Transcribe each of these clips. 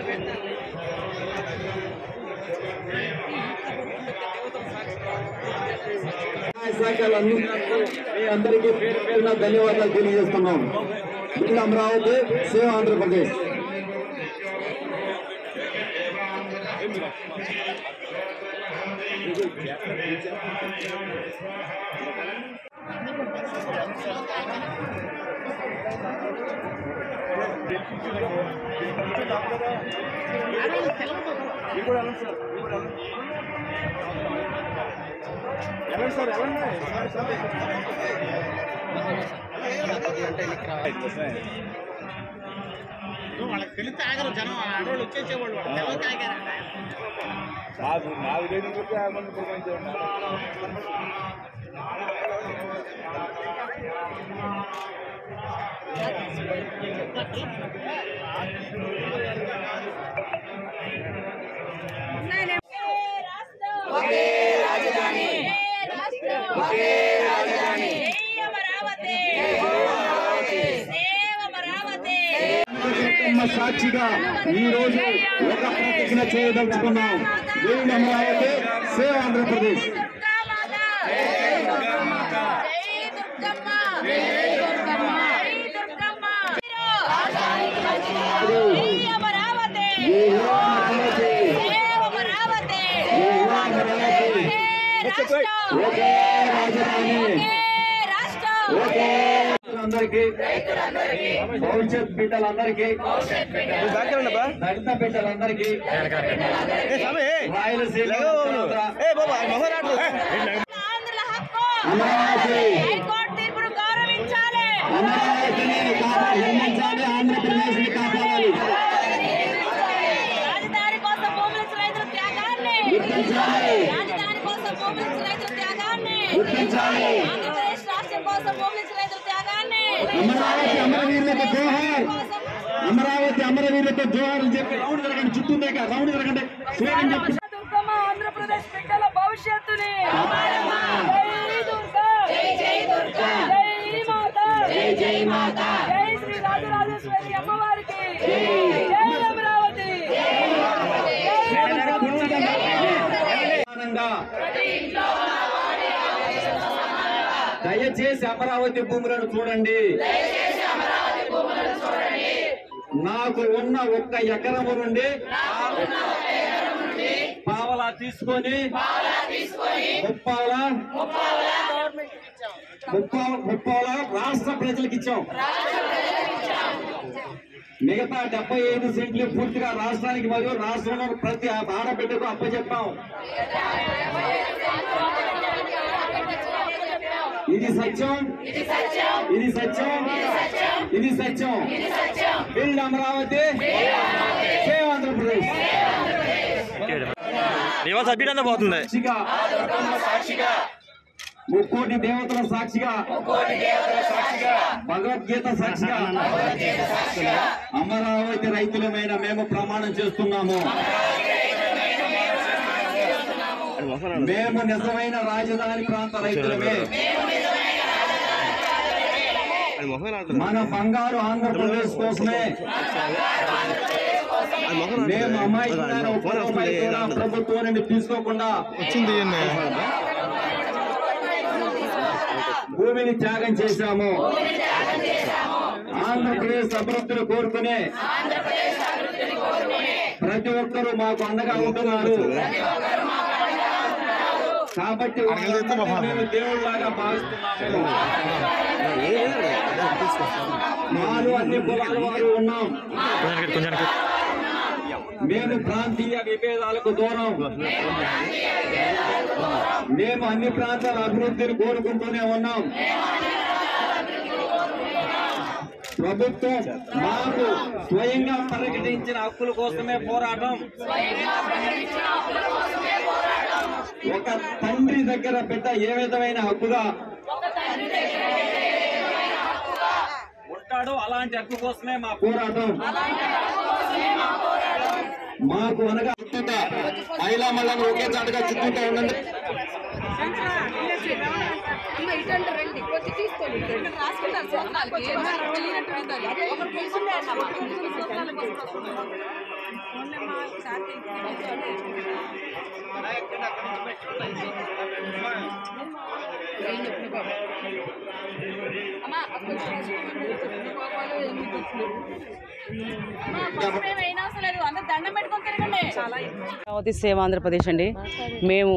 శాఖలు అందించినందుకు మీ అందరికీ పేరు పేరున ధన్యవాదాలు తెలియజేస్తున్నాం బిల్ అమరావతి సేవ్ ఆంధ్రప్రదేశ్ వాళ్ళకి తెలిస్తే ఆగరు జనం ఆడవాళ్ళు వచ్చేసేవాళ్ళు వాళ్ళు తెలియక ఆగారు నాకు నాకు లేని గురించి ఆగమని పురమాయించేవాడిని. ఒకే రాజధాని ఒకే రాజధాని జై అమరావతి సేవ అమరావతి కుటుంబ సాక్షిగా ఈ రోజు ఒక ప్రతిజ్ఞ చేయదలుచుకున్నాం బిల్ అమరావతి సేవ్ ఆంధ్రప్రదేశ్ దుర్గామాత జై దుర్గమ్మ జై దుర్గమ్మ జై దుర్గమ్మ జై అమరావతి జై అమరావతి సేవ అమరావతి జై అమరావతి ఒకే రాష్ట్రం ఒకే రాజధాని ఒకే రాష్ట్రం ఒకే అందరికీ భవిష్యత్ బిడ్డలందరికీ దళిత బిడ్డలందరికీ రాయలసీమ ఉత్తరాంధ్ర ఆంధ్రుల హక్కు అమరావతి హైకోర్టు తీర్పును గౌరవించాలి అమరావతిని కాపా- నిర్మించాలి ఆంధ్రప్రదేశ్ ని కాపాడాలి రాజధాని కోసం భూముల రైతుల త్యాగాన్ని గుర్తించాలి రాజధాని కోసం భూముల రైతుల త్యాగాన్ని గుర్తించాలి ఆంధ్రప్రదేశ్ రాష్ట్రం కోసం భూముల రైతుల త్యాగాన్ని అమరావతి అమరవీరులకు జోహార్ కోసం అమరావతి అమరవీరులకు జోహార్ అని చెప్పి రౌండ్ జరగండి చుట్టూ లేక రౌండ్ జరగండి స్వేగం చెప్పి దుర్గమ్మ ఆంధ్రప్రదేశ్ బిడ్డల భవిష్యత్తుని జై దుర్గా జై జై దుర్గా జై మాత జై జై మాత జై శ్రీ రాజరాజేశ్వరి అమ్మవారికి జై అమరావతి ప్రధానంగా దయచేసి అమరావతి భూములను చూడండి నాకు ఉన్న ఒక్క ఎకరము నుండి పావలా తీసుకొని ముప్పావలా ముప్పావ ముప్పావలా రాష్ట్ర ప్రజలకు ఇచ్చాం మిగతా డెబ్బై ఐదు సెంట్లు పూర్తిగా రాష్ట్రానికి మరియు రాష్ట్రంలో ప్రతి ఆడబిడ్డకు అప్పచెప్పాం ఇది సత్యం ఇది సత్యం ఇది సత్యం బిల్డ్ అమరావతి సేవ్ ఆంధ్రప్రదేశ్ ఇవాళ సభ్యుడంతా పోతుంది సాక్షిగా ముక్కోటి దేవతల సాక్షిగా భగవద్గీత సాక్షిగా అమరావతి రైతులమైన మేము ప్రమాణం చేస్తున్నాము మేము నిజమైన రాజధాని ప్రాంత రైతులమే మన బంగారు ఆంధ్రప్రదేశ్ కోసమే మేము అమాయకమైన ఒక్క రూపాయి కూడా ప్రభుత్వం నుండి తీసుకోకుండా భూమిని త్యాగం చేశాము ఆంధ్రప్రదేశ్ అభివృద్ధిని కోరుకునే ప్రతి ఒక్కరూ మాకు అండగా ఉంటున్నారు కాబట్టి వాళ్ళందరినీ మేము దేవుళ్ళలాగా భావిస్తున్నాము మారు అన్ని కులాల వారు ఉన్నాం కొంచెం మేము ప్రాంతీయ విభేదాలకు దూరం మేము అన్ని ప్రాంతాల అభివృద్ధిని కోరుకుంటూనే ఉన్నాం ప్రభుత్వం మాకు స్వయంగా ప్రకటించిన హక్కుల కోసమే పోరాటం ఒక తండ్రి దగ్గర బిడ్డ ఏ విధమైన హక్కుగా ఉంటాడో అలాంటి హక్కు కోసమే మా పోరాటం మాకు అనగా చుట్టూతా మహిళా మళ్ళీ ఒకే చాటుగా చుట్టూతా ఉండండి అమ్మ ఇటంటే రండి కొంచెం తీసుకోండి ఇక్కడ రాసుకుంటారు సోనాలకి ఏమన్నా తెలియనట్టు ఉండాలి అదే ఒకటి కూర్చుంటే అమ్మ కూర్చుని సోనాలకు వస్తారు అమ్మా కొంచెం రాసుకోండి. కోపాలు ఏమీ తెచ్చుకోలేదు. అమ్మా పసుపు ఏమీ వేయనవసరం అవసరం లేదు అందరు దండం పెట్టుకొని తిరగండి చాలా అమరావతి సేవ ఆంధ్రప్రదేశ్ అండి మేము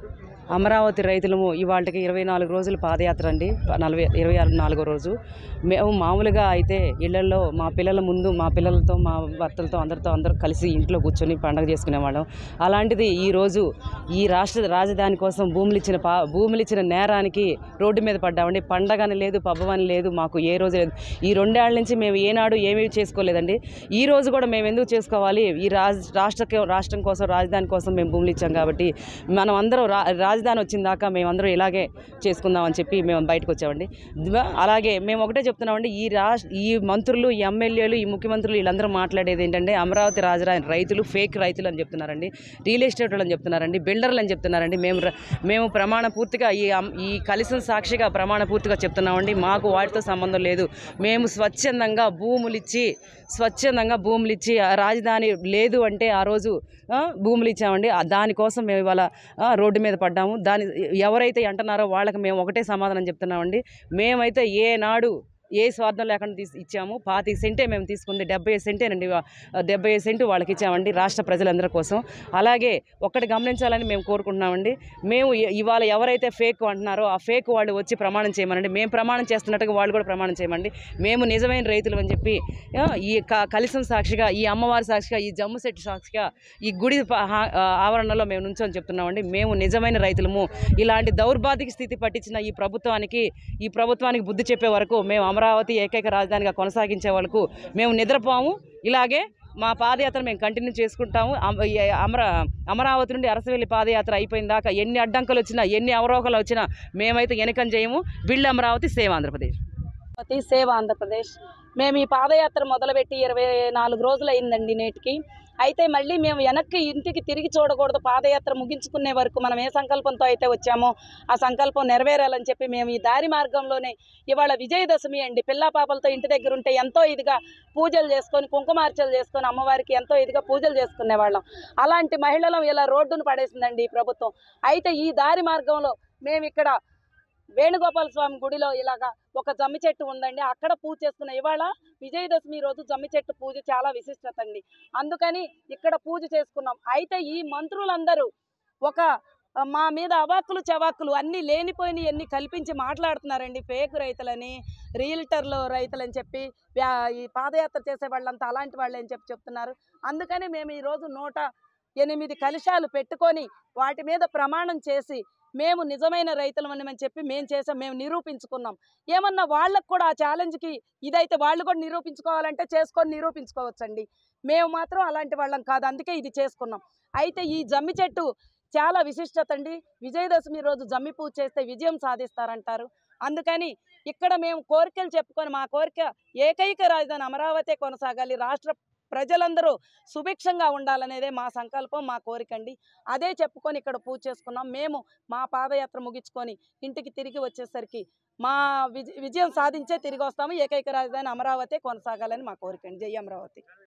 అమరావతి రైతులము ఇవాళకి ఇరవై నాలుగు రోజులు పాదయాత్ర అండి నలభై ఇరవై ఆరు నాలుగో రోజు మేము మామూలుగా అయితే ఇళ్లలో మా పిల్లల ముందు మా పిల్లలతో మా భర్తలతో అందరితో అందరూ కలిసి ఇంట్లో కూర్చొని పండగ చేసుకునేవాళ్ళం అలాంటిది ఈరోజు ఈ రాష్ట్ర రాజధాని కోసం భూములు ఇచ్చిన పా భూములు ఇచ్చిన నేరానికి రోడ్డు మీద పడ్డామండి పండగని లేదు పబ్బమని లేదు మాకు ఏ రోజు లేదు ఈ రెండేళ్ల నుంచి మేము ఏనాడు ఏమీ చేసుకోలేదండి ఈ రోజు కూడా మేము ఎందుకు చేసుకోవాలి ఈ రాజ్ రాష్ట్ర రాష్ట్రం కోసం రాజధాని కోసం మేము భూములు ఇచ్చాం కాబట్టి మనం అందరం రా రాజధాని వచ్చిన దాకా మేమందరం ఇలాగే చేసుకుందామని చెప్పి మేము బయటకు వచ్చామండి దివ- అలాగే మేము ఒకటే చెప్తున్నామండి ఈ రాష్ట్ర ఈ మంత్రులు ఈ ఎమ్మెల్యేలు ఈ ముఖ్యమంత్రులు వీళ్ళందరూ మాట్లాడేది ఏంటంటే అమరావతి రాజధాని రైతులు ఫేక్ రైతులు అని చెప్తున్నారండి రియల్ ఎస్టేట్ వాళ్ళు అని చెప్తున్నారండి బిల్డర్లు అని చెప్తున్నారండి మేము ర- మేము ప్రమాణ పూర్తిగా ఈ అమ్- ఈ కలిసిన సాక్షిగా ప్రమాణ పూర్తిగా చెప్తున్నామండి మాకు వాటితో సంబంధం లేదు మేము స్వచ్ఛందంగా భూములు ఇచ్చి స్వచ్ఛందంగా భూములు ఇచ్చి ఆ రాజధాని లేదు అంటే ఆ రోజు ఆ, భూములు ఇచ్చామండి ఆ దానికోసం మేము ఇవాళ ఆ, రోడ్డు మీద పడ్డాము దాని ఎవరైతే అంటున్నారో వాళ్ళకి మేము ఒకటే సమాధానం చెప్తున్నామండి మేమైతే ఏనాడు ఏ స్వార్థం లేకుండా తీసి ఇచ్చాము పాతి సెంటే మేము తీసుకుంది డెబ్బై సెంటేనండి వా- డెబ్బై సెంటు వాళ్ళకి ఇచ్చామండి రాష్ట్ర ప్రజలందరి కోసం అలాగే ఒక్కటి గమనించాలని మేము కోరుకుంటున్నామండి మేము ఇ- ఇవాళ ఎవరైతే ఫేక్ అంటున్నారో ఆ ఫేక్ వాళ్ళు వచ్చి ప్రమాణం చేయమనండి మేము ప్రమాణం చేస్తున్నట్టుగా వాళ్ళు కూడా ప్రమాణం చేయమండి మేము నిజమైన రైతులు అని చెప్పి ఆ, ఈ క కలిసం సాక్షిగా ఈ అమ్మవారి సాక్షిగా ఈ జమ్ము సెట్ సాక్షిగా ఈ గుడి ప- హా- ఆ, ఆవరణలో మేము నుంచొని చెప్తున్నామండి మేము నిజమైన రైతులము ఇలాంటి దౌర్భాగ్య స్థితి పట్టించిన ఈ ప్రభుత్వానికి ఈ ప్రభుత్వానికి బుద్ధి చెప్పే వరకు మేము అమరావతి ఏకైక రాజధానిగా కొనసాగించే వరకు మేము నిద్రపోము ఇలాగే మా పాదయాత్ర మేము కంటిన్యూ చేసుకుంటాము అమ- ఈ అమర అమరావతి నుండి అరసవెల్లి పాదయాత్ర అయిపోయిన దాకా ఎన్ని అడ్డంకులు వచ్చినా ఎన్ని అవరోహాలు వచ్చినా మేమైతే వెనకం చేయము బిల్డ్ అమరావతి సేవ ఆంధ్రప్రదేశ్ అమరావతి సేవ ఆంధ్రప్రదేశ్ మేము ఈ పాదయాత్ర మొదలుపెట్టి ఇరవై నాలుగు రోజులు అయిందండి నేటికి అయితే మళ్ళీ మేము వెనక్కి ఇంటికి తిరిగి చూడకూడదు పాదయాత్ర ముగించుకునే వరకు మనం ఏ సంకల్పంతో అయితే వచ్చామో ఆ సంకల్పం నెరవేరాలని చెప్పి మేము ఈ దారి మార్గంలోనే ఇవాళ విజయదశమి అండి పిల్లా పాపలతో ఇంటి దగ్గర ఉంటే ఎంతో ఇదిగా పూజలు చేసుకొని కుంకుమార్చలు చేసుకొని అమ్మవారికి ఎంతో ఇదిగా పూజలు చేసుకునే వాళ్ళం అలాంటి మహిళలు ఇలా రోడ్డును పడేసిందండి ఈ ప్రభుత్వం అయితే ఈ దారి మార్గంలో మేము ఇక్కడ వేణుగోపాల స్వామి గుడిలో ఇలాగా ఒక జమ్మి చెట్టు ఉందండి అక్కడ పూజ చేసుకున్న ఇవాళ విజయదశమి రోజు జమ్మి చెట్టు పూజ చాలా విశిష్టత అండి అందుకని ఇక్కడ పూజ చేసుకున్నాం అయితే ఈ మంత్రులందరూ ఒక ఆ, మా మీద అవాక్కులు చవాక్కులు అన్నీ లేనిపోయిన అన్ని కల్పించి మాట్లాడుతున్నారండి ఫేక్ రైతులని రియల్టర్లు రైతులని చెప్పి వ్యా- ఈ పాదయాత్ర చేసే వాళ్ళంతా అలాంటి వాళ్ళే అని చెప్పి చెప్తున్నారు అందుకని మేము ఈరోజు నూట ఎనిమిది కలశాలు పెట్టుకొని వాటి మీద ప్రమాణం చేసి మేము నిజమైన రైతులమని అని చెప్పి మేము చేసాం మేము నిరూపించుకున్నాం ఏమన్నా వాళ్ళకు కూడా ఆ ఛాలెంజ్కి ఇదైతే వాళ్ళు కూడా నిరూపించుకోవాలంటే చేసుకొని నిరూపించుకోవచ్చండి మేము మాత్రం అలాంటి వాళ్ళం కాదు అందుకే ఇది చేసుకున్నాం అయితే ఈ జమ్మి చెట్టు చాలా విశిష్టత అండి విజయదశమి రోజు జమ్మి పూజ చేస్తే విజయం సాధిస్తారంటారు అందుకని ఇక్కడ మేము కోరికలు చెప్పుకొని మా కోరిక ఏకైక రాజధాని అమరావతి కొనసాగాలి రాష్ట్ర ప్రజలందరూ సుభిక్షంగా ఉండాలనేదే మా సంకల్పం మా కోరిక అండి అదే చెప్పుకొని ఇక్కడ పూజ చేసుకున్నాం మేము మా పాదయాత్ర ముగించుకొని ఇంటికి తిరిగి వచ్చేసరికి మా విజ విజయం సాధించే తిరిగి వస్తాము ఏకైక రాజధాని అమరావతి కొనసాగాలని మా కోరిక అండి జై అమరావతి